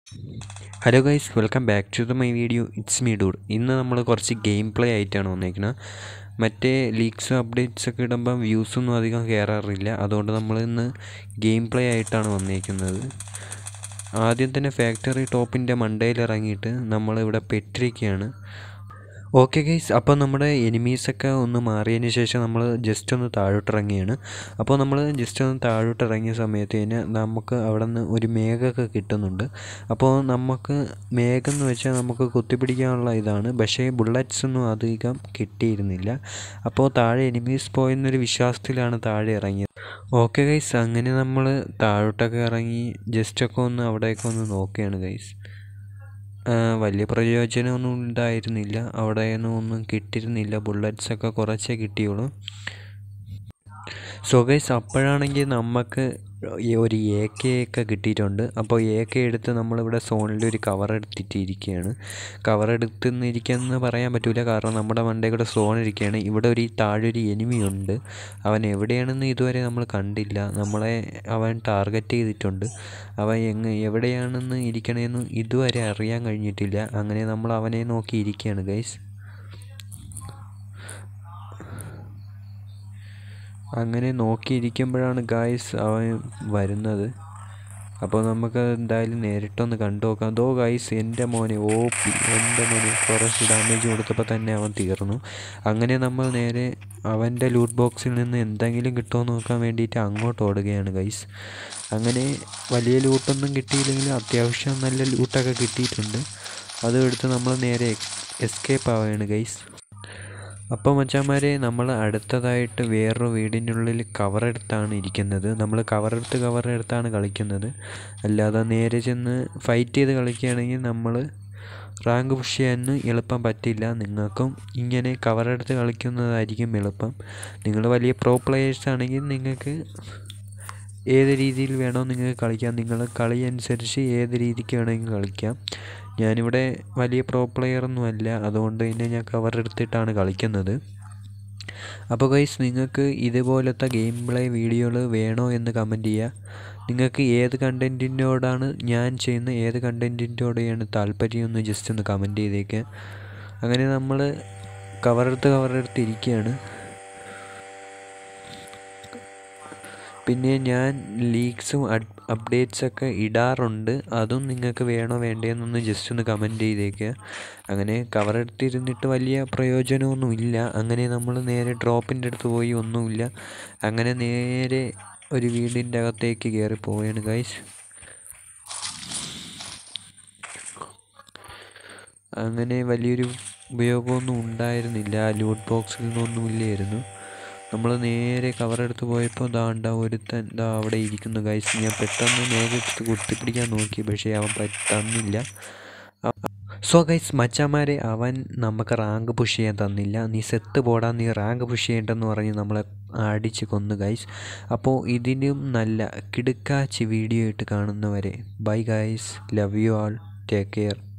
hello guys welcome back to the my video it's me dude ഇന്ന് നമ്മൾ കുറച്ച് game play ആയിട്ടാണ് വന്നേക്കുന്നത് മറ്റേ ലീക്സും അപ്ഡേറ്റ്സ് ഒക്കെ ഇടുമ്പം വ്യൂസൊന്നും അധികം കയറാറില്ല അതുകൊണ്ട് നമ്മൾ ഇന്ന് ഗെയിം പ്ലേ ആയിട്ടാണ് വന്നേക്കുന്നത് ആദ്യം തന്നെ ഫാക്ടറി ടോപ്പിൻ്റെ മണ്ടയിൽ ഇറങ്ങിയിട്ട് നമ്മളിവിടെ പെട്ടിരിക്കുകയാണ് ഓക്കെ ഗൈസ് അപ്പോൾ നമ്മുടെ എനിമീസൊക്കെ ഒന്ന് മാറിയതിന് ശേഷം നമ്മൾ ജസ്റ്റ് ഒന്ന് താഴോട്ട് ഇറങ്ങിയാണ് അപ്പോൾ നമ്മൾ ജസ്റ്റ് ഒന്ന് താഴോട്ട് ഇറങ്ങിയ സമയത്ത് തന്നെ നമുക്ക് അവിടെ നിന്ന് ഒരു മേഘമൊക്കെ കിട്ടുന്നുണ്ട് അപ്പോൾ നമുക്ക് മേഘം എന്ന് വെച്ചാൽ നമുക്ക് കുത്തിപ്പിടിക്കാനുള്ള ഇതാണ് പക്ഷേ ബുള്ളറ്റ്സ് ഒന്നും അധികം കിട്ടിയിരുന്നില്ല അപ്പോൾ താഴെ എനിമീസ് പോയെന്നൊരു വിശ്വാസത്തിലാണ് താഴെ ഇറങ്ങിയത് ഓക്കെ ഗൈസ് അങ്ങനെ നമ്മൾ താഴോട്ടൊക്കെ ഇറങ്ങി ജസ്റ്റൊക്കെ ഒന്ന് അവിടെയൊക്കെ ഒന്ന് നോക്കുകയാണ് ഗൈസ് വലിയ പ്രയോജനമൊന്നും ഉണ്ടായിരുന്നില്ല അവിടെ ഒന്നും ഒന്നും കിട്ടിയിരുന്നില്ല ബുള്ളറ്റ്സൊക്കെ കുറച്ചേ കിട്ടിയുള്ളൂ സോ ഗൈസ് അപ്പോഴാണെങ്കിൽ നമുക്ക് ഒരു എ കെ ഒക്കെ കിട്ടിയിട്ടുണ്ട് അപ്പോൾ എ കെ എടുത്ത് നമ്മളിവിടെ സോണിൽ ഒരു കവർ എടുത്തിട്ടിരിക്കുകയാണ് കവർ എടുത്തുന്നിരിക്കുകയെന്ന് പറയാൻ പറ്റില്ല കാരണം നമ്മുടെ മണ്ടേ കൂടെ സോൺ ഇരിക്കുകയാണ് ഇവിടെ ഒരു താഴെ ഒരു എനിമി ഉണ്ട് അവൻ എവിടെയാണെന്ന് ഇതുവരെ നമ്മൾ കണ്ടില്ല നമ്മളെ അവൻ ടാർഗറ്റ് ചെയ്തിട്ടുണ്ട് അവൻ എങ്ങ് എവിടെയാണെന്ന് ഇരിക്കണമെന്ന് ഇതുവരെ അറിയാൻ കഴിഞ്ഞിട്ടില്ല അങ്ങനെ നമ്മൾ അവനെ നോക്കി ഇരിക്കുകയാണ് ഗൈസ് അങ്ങനെ നോക്കിയിരിക്കുമ്പോഴാണ് ഗായ്സ് അവൻ വരുന്നത് അപ്പോൾ നമുക്ക് എന്തായാലും നേരിട്ടൊന്ന് കണ്ടു നോക്കാം ദോ ഗൈസ് എൻ്റെ മോനെ ഓ പി എൻ്റെ മോനെ കുറച്ച് ഡാമേജ് കൊടുത്തപ്പോൾ തന്നെ അവൻ തീർന്നു അങ്ങനെ നമ്മൾ നേരെ അവൻ്റെ ലൂട്ട് ബോക്സിൽ നിന്ന് എന്തെങ്കിലും കിട്ടുമോ നോക്കാൻ വേണ്ടിയിട്ട് അങ്ങോട്ട് ഓടുകയാണ് ഗൈസ് അങ്ങനെ വലിയ ലൂട്ടൊന്നും കിട്ടിയില്ലെങ്കിലും അത്യാവശ്യം നല്ല ലൂട്ടൊക്കെ കിട്ടിയിട്ടുണ്ട് അതും എടുത്ത് നമ്മൾ നേരെ എസ്കേപ്പ് ആവുകയാണ് ഗൈസ് അപ്പോൾ മച്ചാന്മാരെ നമ്മൾ അടുത്തതായിട്ട് വേറൊരു വീടിൻ്റെ ഉള്ളിൽ കവർ എടുത്താണ് ഇരിക്കുന്നത് നമ്മൾ കവർ എടുത്ത് കവർ എടുത്താണ് കളിക്കുന്നത് അല്ലാതെ നേരെ ചെന്ന് ഫൈറ്റ് ചെയ്ത് കളിക്കുകയാണെങ്കിൽ നമ്മൾ റാങ്ക് പുഷ് ചെയ്യാൻ എളുപ്പം പറ്റില്ല നിങ്ങൾക്കും ഇങ്ങനെ കവർ എടുത്ത് കളിക്കുന്നതായിരിക്കും എളുപ്പം നിങ്ങൾ വലിയ പ്രോ പ്ലെയേഴ്സ് ആണെങ്കിൽ നിങ്ങൾക്ക് ഏത് രീതിയിൽ വേണോ നിങ്ങൾക്ക് കളിക്കാം നിങ്ങൾ കളി അനുസരിച്ച് ഏത് രീതിക്ക് വേണമെങ്കിൽ കളിക്കാം ഞാനിവിടെ വലിയ പ്രോ പ്ലെയറൊന്നും അല്ല അതുകൊണ്ട് തന്നെ ഞാൻ കവർ എടുത്തിട്ടാണ് കളിക്കുന്നത് അപ്പോൾ ഗൈസ് നിങ്ങൾക്ക് ഇതുപോലത്തെ ഗെയിം പ്ലേ വീഡിയോകൾ വേണോ എന്ന് കമൻറ്റ് ചെയ്യുക നിങ്ങൾക്ക് ഏത് കണ്ടൻറ്റിനോടാണ് ഞാൻ ചെയ്യുന്ന ഏത് കണ്ടൻറ്റിൻ്റെയോടെയാണ് താല്പര്യം എന്ന് ജസ്റ്റ് ഒന്ന് കമൻറ്റ് ചെയ്തേക്കുക അങ്ങനെ നമ്മൾ കവറെടുത്ത് കവറെടുത്ത് ഇരിക്കുകയാണ് പിന്നെ ഞാൻ ലീക്സും അപ്ഡേറ്റ്സൊക്കെ ഇടാറുണ്ട് അതും നിങ്ങൾക്ക് വേണോ വേണ്ടതെന്നൊന്ന് ജസ്റ്റ് ഒന്ന് കമൻറ്റ് ചെയ്തേക്കുക അങ്ങനെ കവർ എടുത്തിരുന്നിട്ട് വലിയ പ്രയോജനമൊന്നുമില്ല അങ്ങനെ നമ്മൾ നേരെ ഡ്രോപ്പിൻ്റെ അടുത്ത് പോയി ഒന്നുമില്ല അങ്ങനെ നേരെ ഒരു വീടിൻ്റെ അകത്തേക്ക് കയറി പോവുകയാണ് ഗൈസ് അങ്ങനെ വലിയൊരു ഉപയോഗമൊന്നും ഉണ്ടായിരുന്നില്ല ലൂട്ട് ബോക്സിൽ നിന്നൊന്നും ഇല്ലായിരുന്നു നമ്മൾ നേരെ കവറെടുത്ത് പോയപ്പോൾ ദാണ്ട ഒരുത്തൻ ദാ അവിടെ ഇരിക്കുന്നു ഗൈസ് ഞാൻ പെട്ടെന്ന് മേഘെടുത്ത് കുത്തിപ്പിടിക്കാൻ നോക്കി പക്ഷേ അവൻ തന്നില്ല സോ ഗൈസ് മച്ചാമാരെ അവൻ നമുക്ക് റാങ്ക് പുഷ് ചെയ്യാൻ തന്നില്ല നീ സെത്ത് പോടാൻ നീ റാങ്ക് പുഷ് ചെയ്യേണ്ടെന്ന് പറഞ്ഞ് നമ്മളെ അടിച്ച് കൊന്നു ഗൈസ് അപ്പോൾ ഇതിനും നല്ല കിടുക്കാച്ചി വീഡിയോ ആയിട്ട് കാണുന്നവരെ bye guys love you all take care